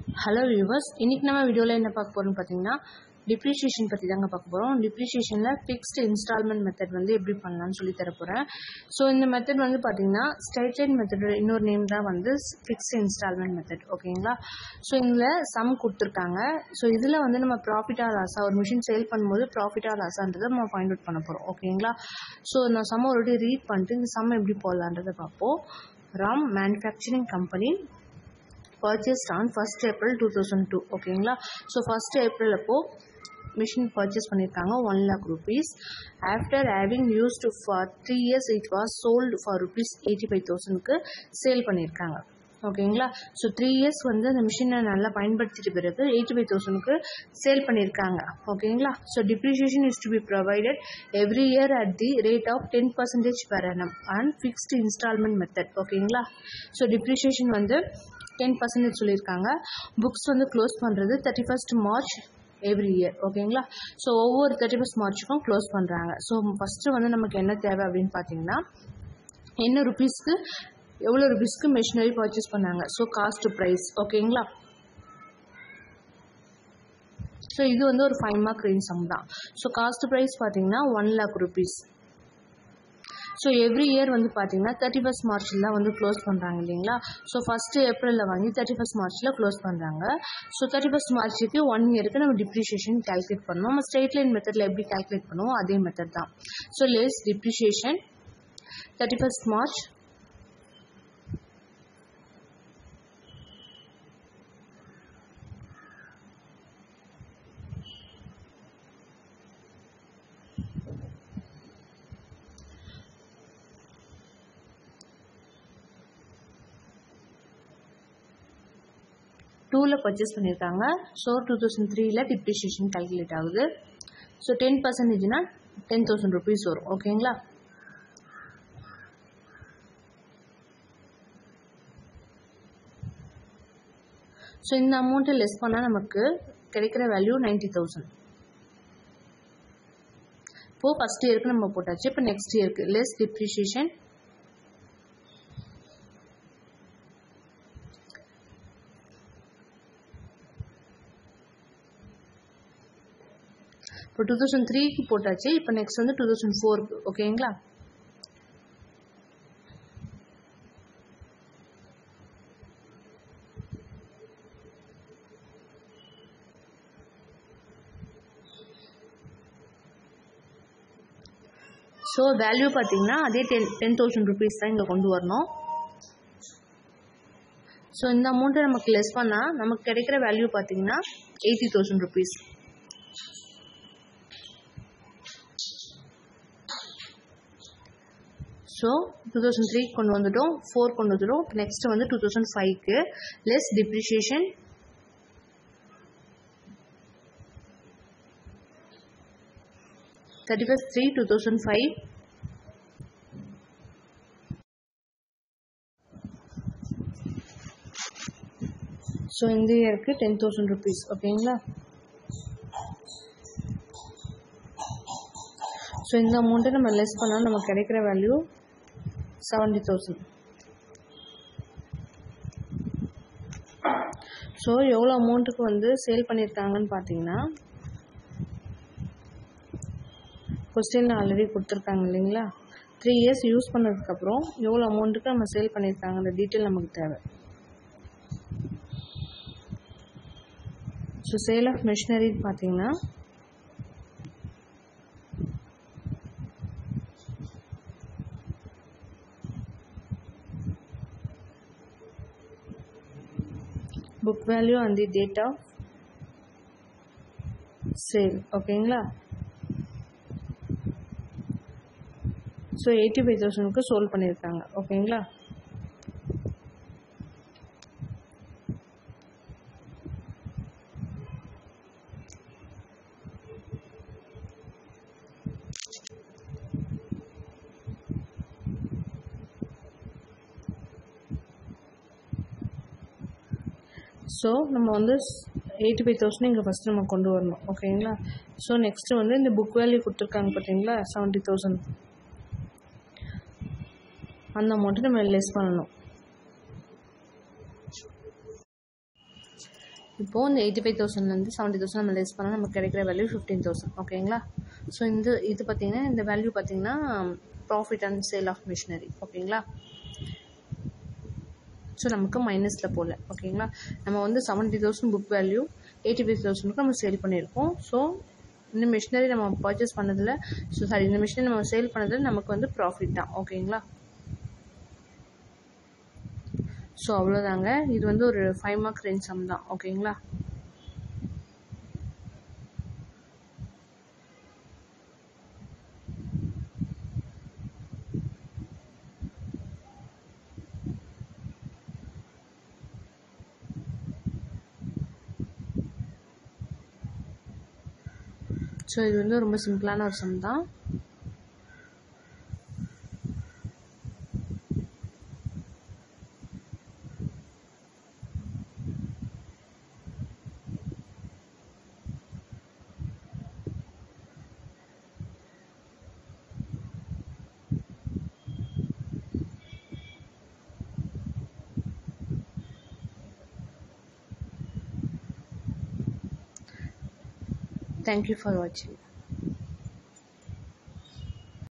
Hello viewers இன்றைக்கி நம்ம வீடியோவில் என்ன பார்க்க போகிறோம்னு பார்த்தீங்கன்னா டிப்ரிஷியேஷன் பற்றி தாங்க பார்க்க போகிறோம் டிப்ரிஷியேஷனில் ஃபிக்ஸ்டு இன்ஸ்டால்மெண்ட் மெத்தட் வந்து எப்படி பண்ணலாம்னு சொல்லி தர போகிறேன் ஸோ இந்த மெத்தட் வந்து பார்த்தீங்கன்னா ஸ்ட்ரைட் லைன் மெத்தடோட இன்னொரு நேம் தான் வந்து ஃபிக்ஸ்டு இன்ஸ்டால்மெண்ட் மெத்தட் ஓகேங்களா ஸோ இதில் சம் கொடுத்துருக்காங்க ஸோ இதில் வந்து நம்ம ப்ராஃபிட்டாக லாஸாக ஒரு மிஷின் சேல் பண்ணும்போது ப்ராஃபிட்டாக லாஸான்றதை நம்ம ஃபைண்ட் அவுட் பண்ண போகிறோம் ஓகேங்களா ஸோ நான் சம் ஒரு ரீட் பண்ணிட்டு இந்த சம் எப்படி போடலான்றதை பார்ப்போம் Ram manufacturing company purchased on first April two thousand two ஓகேங்களா ஸோ ஃபர்ஸ்ட் ஏப்ரல் அப்போ மிஷின் பர்ச்சேஸ் பண்ணியிருக்காங்க one lakh rupees after having used for three years it was sold for rupees eighty five தௌசண்ட்க்கு sale பண்ணியிருக்காங்க ஓகேங்களா so three years வந்து அந்த மிஷினை நல்லா பயன்படுத்திட்டு பிறகு எயிட்டி ஃபைவ் தௌசண்ட்க்கு சேல் பண்ணியிருக்காங்க ஓகேங்களா so depreciation is to be provided every year at the rate of ten percentage per annum and fixed installment method ஓகேங்களா ஸோ டிப்ரிஷியேஷன் வந்து டென் பர்சன்டேஜ் சொல்லியிருக்காங்க புக்ஸ் வந்து க்ளோஸ் பண்ணுறது thirty first March every year ஓகேங்களா so ஒவ்வொரு thirty first மார்ச்சுக்கும் close பண்ணுறாங்க so first வந்து நமக்கு என்ன தேவை அப்படின்னு பார்த்தீங்கன்னா என்ன ருபீஸ்க்கு எவ்வளோ ருபீஸ்க்கு மிஷினரி பர்ச்சேஸ் பண்ணாங்க ஸோ காஸ்ட் ப்ரைஸ் ஓகேங்களா ஸோ இது வந்து ஒரு ஃபைவ் மார்க் ரேஞ்ச் சம் தான் ஸோ காஸ்ட் ப்ரைஸ் பார்த்தீங்கன்னா one lakh rupees so every year வந்து பார்த்தீங்கன்னா தேர்ட்டி ஃபஸ்ட் மார்ச்சில் தான் வந்து க்ளோஸ் பண்ணுறாங்க இல்லைங்களா ஸோ ஃபஸ்ட்டு ஏப்ரலில் வாங்கி தேர்ட்டி ஃபஸ்ட் மார்ச்சில் க்ளோஸ் பண்ணுறாங்க ஸோ தேர்ட்டி ஃபஸ்ட் மார்ச்சுக்கு ஒன் இயருக்கு நம்ம டிப்ரிஷியேஷன் கால்குலேட் பண்ணணும் நம்ம ஸ்ட்ரெயிட் லைன் மெத்தடில் எப்படி கால்குலேட் பண்ணுவோம் அதே மெத்தட் தான் so less depreciation thirty first March டூவில் பர்ச்சேஸ் பண்ணியிருக்காங்க ஸோ டூ தௌசண்ட் த்ரீல டிப்ரிஷியேஷன் கால்குலேட் ஆகுது ஸோ டென் பர்சன்டேஜ்னா டென் தௌசண்ட் ருபீஸ் வரும் ஓகேங்களா ஸோ இந்த அமௌண்ட்டை லெஸ் பண்ணால் நமக்கு கிடைக்கிற வேல்யூ நைன்டி தௌசண்ட் இப்போது ஃபஸ்ட் இயருக்கு நம்ம போட்டாச்சு இப்போ நெக்ஸ்ட் இயருக்கு லெஸ் டிப்ரிஷியேஷன் இப்போ டூ தௌசண்ட் த்ரீக்கு போட்டாச்சு இப்போ நெக்ஸ்ட் வந்து டூ தௌசண்ட் ஃபோருக்கு ஓகேங்களா ஸோ வேல்யூ பார்த்தீங்கன்னா அதே டென் டென் தௌசண்ட் ருபீஸ் தான் இங்கே கொண்டு வரணும் ஸோ இந்த அமௌண்ட்டை நமக்கு லெஸ் பண்ணால் நமக்கு கிடைக்கிற வேல்யூ பார்த்தீங்கன்னா eighty thousand rupees so two thousand three கொண்டு வந்துட்டோம் ஃபோர் கொண்டு வந்துட்டோம் நெக்ஸ்ட் வந்து டூ தௌசண்ட் ஃபைவ்க்கு less depreciation thirty first three two thousand five so இந்த இயருக்கு டென் தௌசண்ட் ருபீஸ் ஓகேங்களா ஸோ இந்த அமௌண்ட்டை நம்ம லெஸ் பண்ணால் நமக்கு கிடைக்கிற வேல்யூ செவன்டி தௌசண்ட் ஸோ எவ்வளோ அமௌண்ட்டுக்கு வந்து சேல் பண்ணியிருக்காங்கன்னு பார்த்தீங்கன்னா கொஸ்டின் ஆல்ரெடி கொடுத்துருக்காங்க இல்லைங்களா த்ரீ இயர்ஸ் யூஸ் பண்ணதுக்கப்புறம் எவ்வளோ அமௌண்ட்டுக்கு நம்ம சேல் பண்ணியிருக்காங்க அந்த டீட்டெயில் நமக்கு தேவை ஸோ சேல் ஆஃப் மிஷினரி பார்த்தீங்கன்னா book value and the date of sale ஓகேங்களா ஸோ எயிட்டி ஃபைவ் தௌசண்ட்க்கு சோல்வ் பண்ணியிருக்காங்க ஓகேங்களா ஸோ நம்ம வந்து எயிட்டி ஃபைவ் தௌசண்ட் இங்கே ஃபஸ்ட்டு நம்ம கொண்டு வரணும் ஓகேங்களா ஸோ நெக்ஸ்ட்டு வந்து இந்த புக் வேல்யூ கொடுத்துருக்காங்க பார்த்தீங்களா செவன்ட்டி தௌசண்ட் அந்த அமௌண்ட்டை நம்ம லெஸ் பண்ணணும் இப்போது இந்த எயிட்டி ஃபைவ் தௌசண்ட்லேருந்து செவன்ட்டி தௌசண்ட் நம்ம லெஸ் பண்ணால் நமக்கு கிடைக்கிற வேல்யூ ஃபிஃப்டீன் தௌசண்ட் ஓகேங்களா ஸோ இந்த இது பார்த்திங்கன்னா இந்த வேல்யூ பார்த்திங்கன்னா profit and sale of machinery ஓகேங்களா ஸோ நமக்கு மைனஸில் போகல ஓகேங்களா நம்ம வந்து seventy thousand book value eighty five தௌசண்ட்க்கு நம்ம சேல் பண்ணியிருக்கோம் ஸோ இந்த மிஷினரி நம்ம பர்ச்சேஸ் பண்ணதில் ஸோ சாரி இந்த மிஷினரி நம்ம சேல் பண்ணதில் நமக்கு வந்து ப்ராஃபிட் தான் ஓகேங்களா ஸோ அவ்வளோதாங்க இது வந்து ஒரு ஃபைவ் மார்க் ரேஞ்ச் சம் தான் ஓகேங்களா ஸோ இது வந்து ரொம்ப சிம்பிளான ஒரு சம் தான் Thank you for watching.